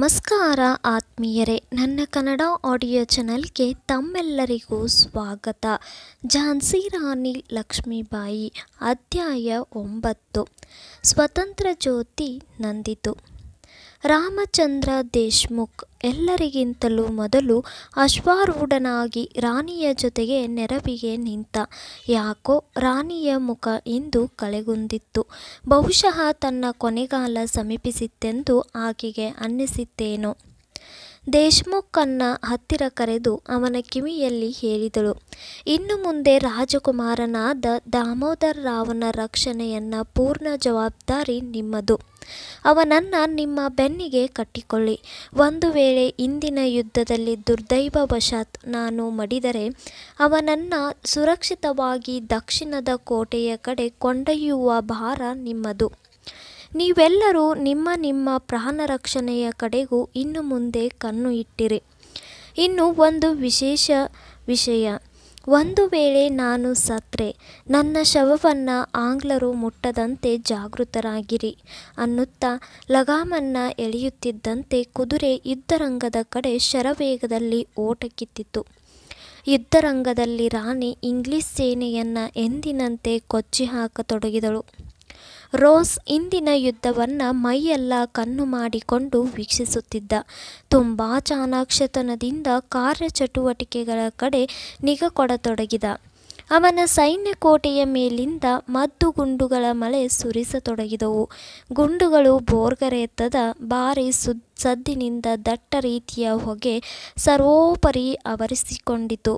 ನಮಸ್ಕಾರ ಆತ್ಮೀಯರೇ ನನ್ನ ಕನ್ನಡ ಆಡಿಯೋ ಚಾನಲ್ಗೆ ತಮ್ಮೆಲ್ಲರಿಗೂ ಸ್ವಾಗತ ಝಾನ್ಸಿ ರಾಣಿ ಲಕ್ಷ್ಮೀಬಾಯಿ ಅಧ್ಯಾಯ ಒಂಬತ್ತು ಸ್ವತಂತ್ರ ಜ್ಯೋತಿ ನಂದಿತು ರಾಮಚಂದ್ರ ದೇಶ್ಮುಖ್ ಎಲ್ಲರಿಗಿಂತಲೂ ಮೊದಲು ಅಶ್ವಾರೂಢನಾಗಿ ರಾಣಿಯ ಜೊತೆಗೆ ನೆರವಿಗೆ ನಿಂತ ಯಾಕೋ ರಾಣಿಯ ಮುಖ ಇಂದು ಕಳೆಗುಂದಿತ್ತು ಬಹುಶಃ ತನ್ನ ಕೊನೆಗಾಲ ಸಮೀಪಿಸಿತೆಂದು ಆಕೆಗೆ ಅನ್ನಿಸಿತ್ತೇನೋ ದೇಶ್ಮುಖನ್ನ ಹತ್ತಿರ ಕರೆದು ಅವನ ಕಿವಿಯಲ್ಲಿ ಹೇಳಿದಳು ಇನ್ನು ಮುಂದೆ ರಾಜಕುಮಾರನಾದ ದಾಮೋದರ ರಾವನ ರಕ್ಷಣೆಯನ್ನ ಪೂರ್ಣ ಜವಾಬ್ದಾರಿ ನಿಮ್ಮದು ಅವನನ್ನು ನಿಮ್ಮ ಬೆನ್ನಿಗೆ ಕಟ್ಟಿಕೊಳ್ಳಿ ಒಂದು ವೇಳೆ ಇಂದಿನ ಯುದ್ಧದಲ್ಲಿ ದುರ್ದೈವವಶಾತ್ ನಾನು ಮಡಿದರೆ ಅವನನ್ನು ಸುರಕ್ಷಿತವಾಗಿ ದಕ್ಷಿಣದ ಕೋಟೆಯ ಕಡೆ ಕೊಂಡೊಯ್ಯುವ ಭಾರ ನಿಮ್ಮದು ನೀವೆಲ್ಲರೂ ನಿಮ್ಮ ನಿಮ್ಮ ಪ್ರಾಣ ರಕ್ಷಣೆಯ ಕಡೆಗೂ ಇನ್ನು ಮುಂದೆ ಕಣ್ಣು ಇಟ್ಟಿರಿ ಇನ್ನು ಒಂದು ವಿಶೇಷ ವಿಷಯ ಒಂದು ವೇಳೆ ನಾನು ಸತ್ರೆ ನನ್ನ ಶವವನ್ನು ಆಂಗ್ಲರು ಮುಟ್ಟದಂತೆ ಜಾಗೃತರಾಗಿರಿ ಅನ್ನುತ್ತಾ ಲಗಾಮನ್ನ ಎಳೆಯುತ್ತಿದ್ದಂತೆ ಕುದುರೆ ಯುದ್ಧರಂಗದ ಕಡೆ ಶರವೇಗದಲ್ಲಿ ಓಟಕ್ಕಿತ್ತಿತು ಯುದ್ಧರಂಗದಲ್ಲಿ ರಾಣಿ ಇಂಗ್ಲಿಷ್ ಸೇನೆಯನ್ನು ಎಂದಿನಂತೆ ಕೊಚ್ಚಿ ಹಾಕತೊಡಗಿದಳು ರೋಸ್ ಇಂದಿನ ಯುದ್ಧವನ್ನು ಮೈಯೆಲ್ಲ ಕಣ್ಣು ಮಾಡಿಕೊಂಡು ವೀಕ್ಷಿಸುತ್ತಿದ್ದ ತುಂಬ ಚಾಣಾಕ್ಷತನದಿಂದ ಕಾರ್ಯಚಟುವಟಿಕೆಗಳ ಕಡೆ ನಿಗಾ ಕೊಡತೊಡಗಿದ ಅವನ ಸೈನ್ಯ ಕೋಟೆಯ ಮೇಲಿಂದ ಮದ್ದು ಗುಂಡುಗಳ ಮಳೆ ಸುರಿಸತೊಡಗಿದವು ಗುಂಡುಗಳು ಬೋರ್ಗರೆತ್ತದ ಭಾರಿ ಸುದ್ ಸದ್ದಿನಿಂದ ದಟ್ಟ ರೀತಿಯ ಹೊಗೆ ಸರ್ವೋಪರಿ ಆವರಿಸಿಕೊಂಡಿತು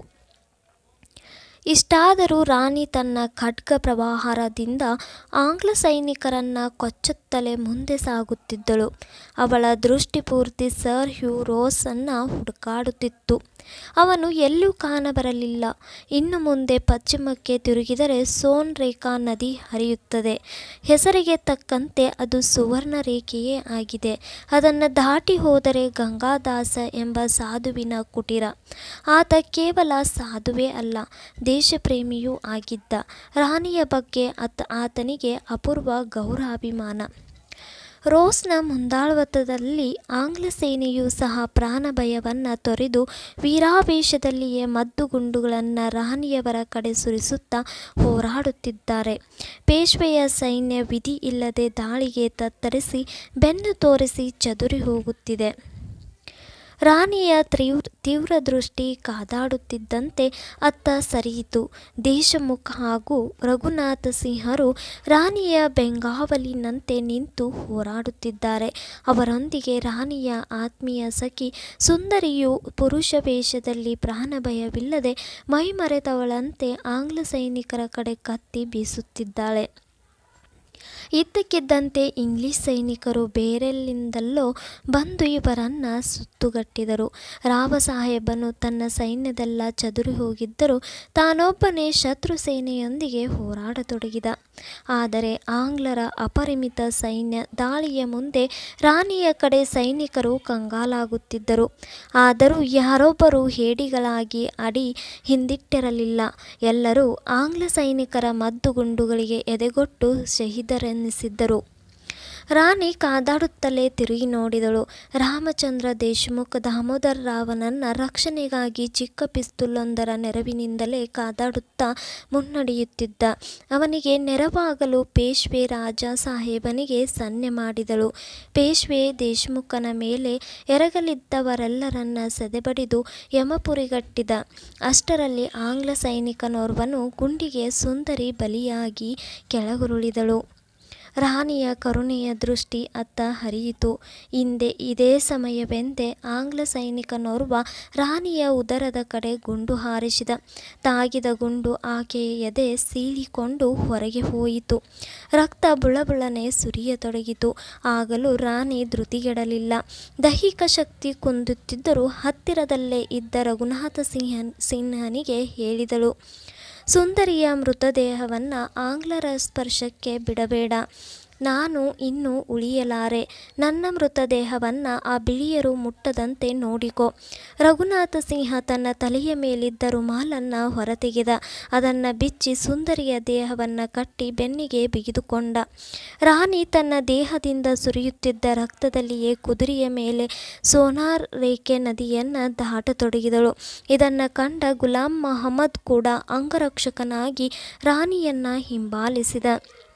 ಇಷ್ಟಾದರೂ ರಾಣಿ ತನ್ನ ಖಡ್ಗ ಪ್ರವಾಹದಿಂದ ಆಂಗ್ಲ ಸೈನಿಕರನ್ನು ಕೊಚ್ಚುತ್ತಲೇ ಮುಂದೆ ಸಾಗುತ್ತಿದ್ದಳು ಅವಳ ದೃಷ್ಟಿ ಪೂರ್ತಿ ಸರ್ ಹ್ಯೂ ರೋಸನ್ನು ಹುಡುಕಾಡುತ್ತಿತ್ತು ಅವನು ಎಲ್ಲೂ ಕಾಣಬರಲಿಲ್ಲ ಇನ್ನು ಮುಂದೆ ಪಶ್ಚಿಮಕ್ಕೆ ತಿರುಗಿದರೆ ಸೋನ್ ರೇಖಾ ನದಿ ಹರಿಯುತ್ತದೆ ಹೆಸರಿಗೆ ತಕ್ಕಂತೆ ಅದು ಸುವರ್ಣ ರೇಖೆಯೇ ಆಗಿದೆ ಅದನ್ನು ದಾಟಿ ಹೋದರೆ ಗಂಗಾದಾಸ ಎಂಬ ಸಾಧುವಿನ ಕುಟೀರ ಆತ ಕೇವಲ ಸಾಧುವೇ ಅಲ್ಲ ದೇಶಪ್ರೇಮಿಯೂ ಆಗಿದ್ದ ರಾಣಿಯ ಬಗ್ಗೆ ಅತ ಆತನಿಗೆ ಅಪೂರ್ವ ಗೌರವಾಭಿಮಾನ ರೋಸ್ನ ಮುಂದಾಳತ್ವದಲ್ಲಿ ಆಂಗ್ಲ ಸೇನೆಯೂ ಸಹ ಪ್ರಾಣಭಯವನ್ನು ತೊರೆದು ವೀರಾವೇಶದಲ್ಲಿಯೇ ಮದ್ದುಗುಂಡುಗಳನ್ನು ರಾಣಿಯವರ ಕಡೆ ಸುರಿಸುತ್ತಾ ಹೋರಾಡುತ್ತಿದ್ದಾರೆ ಪೇಶ್ವೆಯ ಸೈನ್ಯ ವಿಧಿ ಇಲ್ಲದೆ ದಾಳಿಗೆ ತತ್ತರಿಸಿ ಬೆನ್ನು ತೋರಿಸಿ ಚದುರಿ ಹೋಗುತ್ತಿದೆ ರಾಣಿಯ ತೀವ್ರ ತೀವ್ರ ದೃಷ್ಟಿ ಕಾದಾಡುತ್ತಿದ್ದಂತೆ ಅತ್ತ ಸರಿಯಿತು ದೇಶಮುಖ ಹಾಗೂ ರಘುನಾಥ ಸಿಂಹರು ರಾಣಿಯ ಬೆಂಗಾವಲಿನಂತೆ ನಿಂತು ಹೋರಾಡುತ್ತಿದ್ದಾರೆ ಅವರೊಂದಿಗೆ ರಾಣಿಯ ಆತ್ಮೀಯ ಸಖಿ ಸುಂದರಿಯು ಪುರುಷ ವೇಷದಲ್ಲಿ ಪ್ರಾಣಭಯವಿಲ್ಲದೆ ಮೈಮರೆತವಳಂತೆ ಆಂಗ್ಲ ಸೈನಿಕರ ಕಡೆ ಕತ್ತಿ ಬೀಸುತ್ತಿದ್ದಾಳೆ ಇದ್ದಕ್ಕಿದ್ದಂತೆ ಇಂಗ್ಲಿಷ್ ಸೈನಿಕರು ಬೇರೆಲ್ಲಿಂದಲೋ ಬಂದು ಇವರನ್ನು ಸುತ್ತುಗಟ್ಟಿದರು ರಾವ ಸಾಹೇಬನು ತನ್ನ ಸೈನ್ಯದೆಲ್ಲ ಚದುರಿ ಹೋಗಿದ್ದರೂ ತಾನೊಬ್ಬನೇ ಶತ್ರು ಸೇನೆಯೊಂದಿಗೆ ಹೋರಾಡತೊಡಗಿದ ಆದರೆ ಆಂಗ್ಲರ ಅಪರಿಮಿತ ಸೈನ್ಯ ದಾಳಿಯ ಮುಂದೆ ರಾಣಿಯ ಕಡೆ ಸೈನಿಕರು ಕಂಗಾಲಾಗುತ್ತಿದ್ದರು ಆದರೂ ಯಾರೊಬ್ಬರು ಹೇಡಿಗಳಾಗಿ ಅಡಿ ಹಿಂದಿಟ್ಟಿರಲಿಲ್ಲ ಎಲ್ಲರೂ ಆಂಗ್ಲ ಸೈನಿಕರ ಮದ್ದುಗುಂಡುಗಳಿಗೆ ಎದೆಗೊಟ್ಟು ಶಹೀದರೆನ್ನಿಸಿದ್ದರು ರಾಣಿ ಕಾದಾಡುತ್ತಲೇ ತಿರುಗಿ ನೋಡಿದಳು ರಾಮಚಂದ್ರ ದೇಶಮುಖ್ ದಾಮೋದರ ರಾವನನ್ನ ರಕ್ಷಣೆಗಾಗಿ ಚಿಕ್ಕ ಪಿಸ್ತೂಲೊಂದರ ನೆರವಿನಿಂದಲೇ ಕಾದಾಡುತ್ತಾ ಮುನ್ನಡೆಯುತ್ತಿದ್ದ ಅವನಿಗೆ ನೆರವಾಗಲು ಪೇಶ್ವೆ ರಾಜ ಸಾಹೇಬನಿಗೆ ಸನ್ನೆ ಮಾಡಿದಳು ಪೇಶ್ವೆ ದೇಶಮುಖನ ಮೇಲೆ ಎರಗಲಿದ್ದವರೆಲ್ಲರನ್ನ ಸೆದೆಬಡಿದು ಯಮಪುರಿಗಟ್ಟಿದ ಅಷ್ಟರಲ್ಲಿ ಆಂಗ್ಲ ಸೈನಿಕನೋರ್ವನು ಗುಂಡಿಗೆ ಸುಂದರಿ ಬಲಿಯಾಗಿ ಕೆಳಗುರುಳಿದಳು ರಾಣಿಯ ಕರುಣೆಯ ದೃಷ್ಟಿ ಅತ್ತ ಹರಿಯಿತು ಹಿಂದೆ ಇದೇ ಸಮಯವೆಂದೇ ಆಂಗ್ಲ ಸೈನಿಕನೋರ್ವ ರಾಣಿಯ ಉದರದ ಕಡೆ ಗುಂಡು ಹಾರಿಸಿದ ತಾಗಿದ ಗುಂಡು ಆಕೆಯ ಎದೆ ಸೀಳಿಕೊಂಡು ಹೊರಗೆ ಹೋಯಿತು ರಕ್ತ ಬುಳಬುಳನೆ ಸುರಿಯತೊಡಗಿತು ಆಗಲೂ ರಾಣಿ ಧೃತಿಗೆಡಲಿಲ್ಲ ದೈಹಿಕ ಶಕ್ತಿ ಕುಂದುತ್ತಿದ್ದರೂ ಹತ್ತಿರದಲ್ಲೇ ಇದ್ದ ರಘುನಾಥ ಸಿಂಹ ಸಿಂಹನಿಗೆ ಹೇಳಿದಳು ಸುಂದರಿಯ ಮೃತದೇಹವನ್ನು ಆಂಗ್ಲರ ಸ್ಪರ್ಶಕ್ಕೆ ಬಿಡಬೇಡ ನಾನು ಇನ್ನು ಉಳಿಯಲಾರೆ ನನ್ನ ಮೃತದೇಹವನ್ನು ಆ ಬಿಳಿಯರು ಮುಟ್ಟದಂತೆ ನೋಡಿಕೊ ರಘುನಾಥ ಸಿಂಹ ತನ್ನ ತಲೆಯ ಮೇಲಿದ್ದ ರುಮಾಲನ್ನು ಹೊರತೆಗೆದ ಅದನ್ನು ಬಿಚ್ಚಿ ಸುಂದರಿಯ ದೇಹವನ್ನು ಕಟ್ಟಿ ಬೆನ್ನಿಗೆ ಬಿಗಿದುಕೊಂಡ ರಾಣಿ ತನ್ನ ದೇಹದಿಂದ ಸುರಿಯುತ್ತಿದ್ದ ರಕ್ತದಲ್ಲಿಯೇ ಕುದುರೆಯ ಮೇಲೆ ಸೋನಾರ್ ರೇಖೆ ನದಿಯನ್ನು ದಾಟತೊಡಗಿದಳು ಇದನ್ನು ಕಂಡ ಗುಲಾಂ ಮಹಮ್ಮದ್ ಕೂಡ ಅಂಗರಕ್ಷಕನಾಗಿ ರಾಣಿಯನ್ನು ಹಿಂಬಾಲಿಸಿದ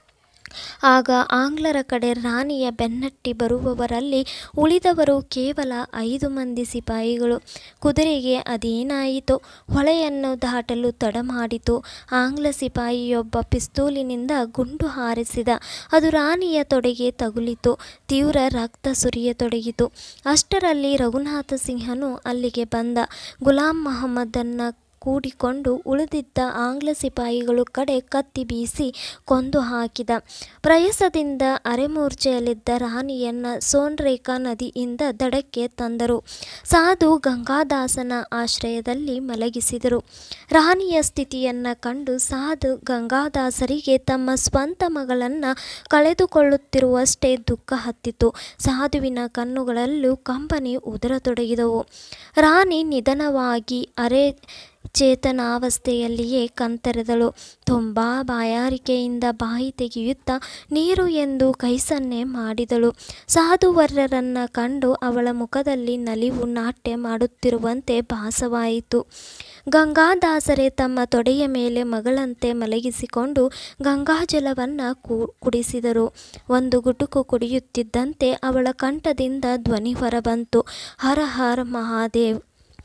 ಆಗ ಆಂಗ್ಲರ ಕಡೆ ರಾಣಿಯ ಬೆನ್ನಟ್ಟಿ ಬರುವವರಲ್ಲಿ ಉಳಿದವರು ಕೇವಲ ಐದು ಮಂದಿ ಸಿಪಾಯಿಗಳು ಕುದುರೆಗೆ ಅದೇನಾಯಿತೋ ಹೊಳೆಯನ್ನು ದಾಟಲು ತಡ ಮಾಡಿತು ಆಂಗ್ಲ ಸಿಪಾಯಿಯೊಬ್ಬ ಪಿಸ್ತೂಲಿನಿಂದ ಗುಂಡು ಹಾರಿಸಿದ ಅದು ರಾಣಿಯ ತೊಡೆಗೆ ತಗುಲಿತು ತೀವ್ರ ರಕ್ತ ಸುರಿಯತೊಡಗಿತು ಅಷ್ಟರಲ್ಲಿ ರಘುನಾಥ ಸಿಂಹನು ಅಲ್ಲಿಗೆ ಬಂದ ಗುಲಾಂ ಮಹಮ್ಮದನ್ನ ಕೂಡಿಕೊಂಡು ಉಳಿದಿದ್ದ ಆಂಗ್ಲ ಸಿಪಾಯಿಗಳು ಕಡೆ ಕತ್ತಿ ಬೀಸಿ ಕೊಂದು ಹಾಕಿದ ಪ್ರಯಾಸದಿಂದ ಅರೆಮೂರ್ಛೆಯಲ್ಲಿದ್ದ ರಾಣಿಯನ್ನ ಸೋನ್ರೇಖಾ ನದಿಯಿಂದ ದಡಕ್ಕೆ ತಂದರು ಸಾಧು ಗಂಗಾದಾಸನ ಆಶ್ರಯದಲ್ಲಿ ಮಲಗಿಸಿದರು ರಾಣಿಯ ಸ್ಥಿತಿಯನ್ನು ಕಂಡು ಸಾಧು ಗಂಗಾದಾಸರಿಗೆ ತಮ್ಮ ಸ್ವಂತ ಮಗಳನ್ನು ಕಳೆದುಕೊಳ್ಳುತ್ತಿರುವಷ್ಟೇ ದುಃಖ ಹತ್ತಿತು ಸಾಧುವಿನ ಕಣ್ಣುಗಳಲ್ಲೂ ಕಂಬನಿ ಉದರತೊಡಗಿದವು ರಾಣಿ ನಿಧನವಾಗಿ ಅರೆ ಚೇತನಾವಸ್ಥೆಯಲ್ಲಿಯೇ ಕಣ್ತೆರೆದಳು ತುಂಬ ಬಾಯಾರಿಕೆಯಿಂದ ಬಾಯಿ ತೆಗೆಯುತ್ತಾ ನೀರು ಎಂದು ಕೈಸನ್ನೆ ಮಾಡಿದಳು ಸಾಧುವರ್ಯರನ್ನ ಕಂಡು ಅವಳ ಮುಖದಲ್ಲಿ ನಲಿವು ನಾಟ್ಯ ಮಾಡುತ್ತಿರುವಂತೆ ಭಾಸವಾಯಿತು ಗಂಗಾದಾಸರೇ ತಮ್ಮ ತೊಡೆಯ ಮೇಲೆ ಮಗಳಂತೆ ಮಲಗಿಸಿಕೊಂಡು ಗಂಗಾಜಲವನ್ನು ಕುಡಿಸಿದರು ಒಂದು ಗುಟುಕು ಕುಡಿಯುತ್ತಿದ್ದಂತೆ ಅವಳ ಕಂಠದಿಂದ ಧ್ವನಿ ಹೊರಬಂತು ಹರ ಹರ ಮಹಾದೇವ್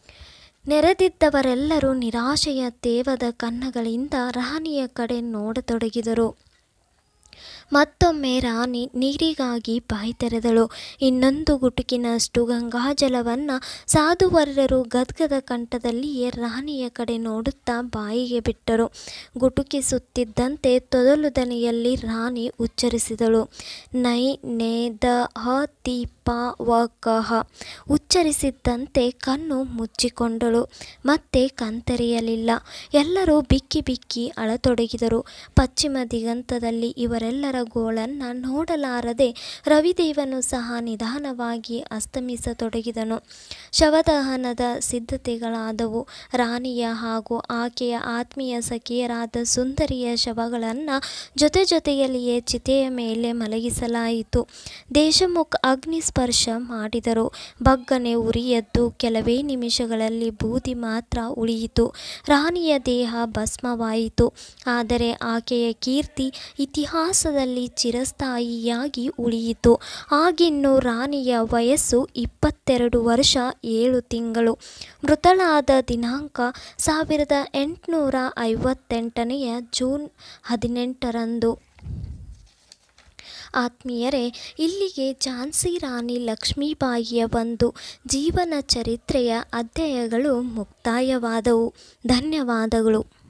ನೆರೆದಿದ್ದವರೆಲ್ಲರೂ ನಿರಾಶೆಯ ತೇವದ ಕಣ್ಣಗಳಿಂದ ರಾಣಿಯ ಕಡೆ ನೋಡತೊಡಗಿದರು ಮತ್ತೊಮ್ಮೆ ರಾಣಿ ನೀರಿಗಾಗಿ ಬಾಯಿ ತೆರೆದಳು ಇನ್ನೊಂದು ಗುಟುಕಿನಷ್ಟು ಗಂಗಾಜಲವನ್ನು ಸಾಧುವರ್ಯರು ಗದ್ಗದ ಕಂಠದಲ್ಲಿಯೇ ರಾಣಿಯ ಕಡೆ ನೋಡುತ್ತಾ ಬಾಯಿಗೆ ಬಿಟ್ಟರು ಗುಟುಕಿಸುತ್ತಿದ್ದಂತೆ ತೊದಲು ದನಿಯಲ್ಲಿ ರಾಣಿ ಉಚ್ಚರಿಸಿದಳು ನೈ ನೇ ದ ಹ ತಿ ಪ ವ ಕ ಹ ಉಚ್ಚರಿಸಿದ್ದಂತೆ ಕಣ್ಣು ಮುಚ್ಚಿಕೊಂಡಳು ಮತ್ತೆ ಕಣ್ತೆರೆಯಲಿಲ್ಲ ಎಲ್ಲರೂ ಬಿಕ್ಕಿ ಬಿಕ್ಕಿ ಅಳತೊಡಗಿದರು ಪಶ್ಚಿಮ ದಿಗಂತದಲ್ಲಿ ಇವರೆಲ್ಲರ ಗೋಳನ್ನು ನೋಡಲಾರದೆ ರವಿದೇವನು ಸಹ ನಿಧಾನವಾಗಿ ಅಸ್ತಮಿಸತೊಡಗಿದನು ಶವದಹನದ ಸಿದ್ಧತೆಗಳಾದವು ರಾಣಿಯ ಹಾಗೂ ಆಕೆಯ ಆತ್ಮೀಯ ಸಖಿಯರಾದ ಸುಂದರಿಯ ಶವಗಳನ್ನು ಜೊತೆ ಜೊತೆಯಲ್ಲಿಯೇ ಚಿತೆಯ ಮೇಲೆ ಮಲಗಿಸಲಾಯಿತು ದೇಶಮುಖ್ ಅಗ್ನಿ ಸ್ಪರ್ಶ ಮಾಡಿದರು ಬಗ್ಗನೆ ಉರಿಯದ್ದು ಕೆಲವೇ ನಿಮಿಷಗಳಲ್ಲಿ ಬೂದಿ ಮಾತ್ರ ಉಳಿಯಿತು ರಾಣಿಯ ದೇಹ ಭಸ್ಮವಾಯಿತು ಆದರೆ ಆಕೆಯ ಕೀರ್ತಿ ಇತಿಹಾಸದಲ್ಲಿ ಚಿರಸ್ಥಾಯಿಯಾಗಿ ಉಳಿಯಿತು ಆಗಿನ್ನು ರಾಣಿಯ ವಯಸ್ಸು ಇಪ್ಪತ್ತೆರಡು ವರ್ಷ ಏಳು ತಿಂಗಳು ಮೃತಳಾದ ದಿನಾಂಕ ಸಾವಿರದ ಎಂಟುನೂರ ಐವತ್ತೆಂಟನೆಯ ಜೂನ್ ಹದಿನೆಂಟರಂದು ಆತ್ಮೀಯರೇ ಇಲ್ಲಿಗೆ ಝಾನ್ಸಿ ರಾಣಿ ಲಕ್ಷ್ಮೀಬಾಯಿಯ ಒಂದು ಜೀವನ ಚರಿತ್ರೆಯ ಅಧ್ಯಾಯಗಳು ಮುಕ್ತಾಯವಾದವು ಧನ್ಯವಾದಗಳು